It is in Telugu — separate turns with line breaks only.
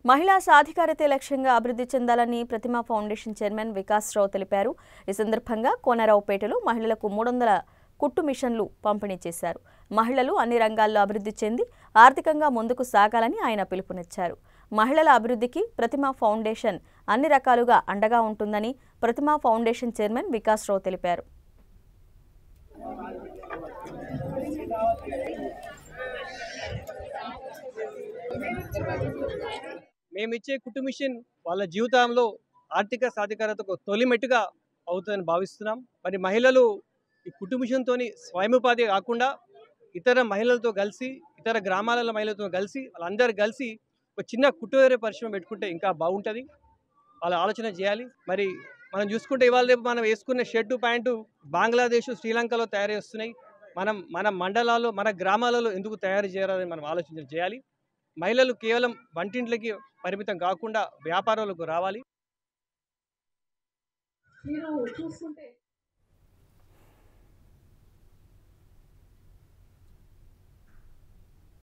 మహిళా సాధికారతే లక్ష్యంగా అభివృద్ధి చెందాలని ప్రతిమా ఫౌండేషన్ చైర్మన్ వికాస్ రావు తెలిపారు ఈ సందర్భంగా కోనరావుపేటలో మహిళలకు మూడు వందల కుట్టు మిషన్లు పంపిణీ చేశారు మహిళలు అన్ని రంగాల్లో అభివృద్ధి చెంది ఆర్థికంగా ముందుకు సాగాలని ఆయన పిలుపునిచ్చారు మహిళల అభివృద్ధికి ప్రతిమా ఫౌండేషన్ అన్ని రకాలుగా అండగా ఉంటుందని ప్రతిమా ఫౌండేషన్ చైర్మన్ వికాస్ రావు తెలిపారు
మేము ఇచ్చే కుటుంబ మిషన్ వాళ్ళ జీవితంలో ఆర్థిక సాధికారతకు తొలిమెట్టుగా అవుతుందని భావిస్తున్నాం మరి మహిళలు ఈ కుటుంబ మిషన్తో స్వయం ఉపాధి కాకుండా ఇతర మహిళలతో కలిసి ఇతర గ్రామాల మహిళలతో కలిసి వాళ్ళందరూ కలిసి ఒక చిన్న కుటుంబ పరిశ్రమ పెట్టుకుంటే ఇంకా బాగుంటుంది వాళ్ళ ఆలోచన చేయాలి మరి మనం చూసుకుంటే ఇవాళ రేపు మనం వేసుకునే షర్టు ప్యాంటు బంగ్లాదేశ్ శ్రీలంకలో తయారు చేస్తున్నాయి మనం మన మండలాల్లో మన గ్రామాలలో ఎందుకు తయారు చేయాలని మనం ఆలోచన చేయాలి మహిళలు కేవలం వంటింట్లకి పరిమితం కాకుండా వ్యాపారాలకు రావాలి
మీరు చూస్తుంటే